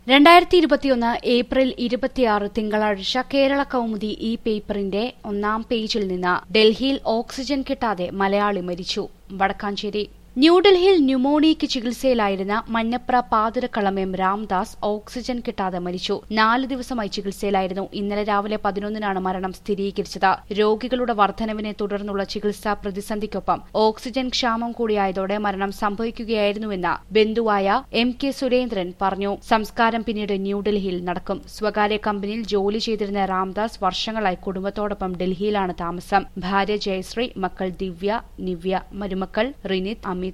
രണ്ടായിരത്തി ഇരുപത്തിയൊന്ന് ഏപ്രിൽ ഇരുപത്തിയാറ് തിങ്കളാഴ്ച കേരള കൗമുദി ഈ പേപ്പറിന്റെ ഒന്നാം പേജിൽ നിന്ന് ഡൽഹിയിൽ ഓക്സിജൻ കിട്ടാതെ മലയാളി മരിച്ചു വടക്കാഞ്ചേരി ന്യൂഡൽഹിയിൽ ന്യൂമോണിയയ്ക്ക് ചികിത്സയിലായിരുന്ന മഞ്ഞപ്ര പാതിരക്കളം എം രാംദാസ് ഓക്സിജൻ കിട്ടാതെ മരിച്ചു നാല് ദിവസമായി ചികിത്സയിലായിരുന്നു ഇന്നലെ രാവിലെ പതിനൊന്നിനാണ് മരണം സ്ഥിരീകരിച്ചത് രോഗികളുടെ വർധനവിനെ തുടർന്നുള്ള ചികിത്സാ പ്രതിസന്ധിക്കൊപ്പം ഓക്സിജൻ ക്ഷാമം കൂടിയായതോടെ മരണം സംഭവിക്കുകയായിരുന്നുവെന്ന് ബന്ധുവായ എം കെ സുരേന്ദ്രൻ പറഞ്ഞു സംസ്കാരം പിന്നീട് ന്യൂഡൽഹിയിൽ നടക്കും സ്വകാര്യ കമ്പനിയിൽ ജോലി ചെയ്തിരുന്ന രാംദാസ് വർഷങ്ങളായി കുടുംബത്തോടൊപ്പം ഡൽഹിയിലാണ് താമസം ഭാര്യ ജയശ്രീ മക്കൾ ദിവ്യ നിവ്യ മരുമക്കൾ റിനിത് അമിത്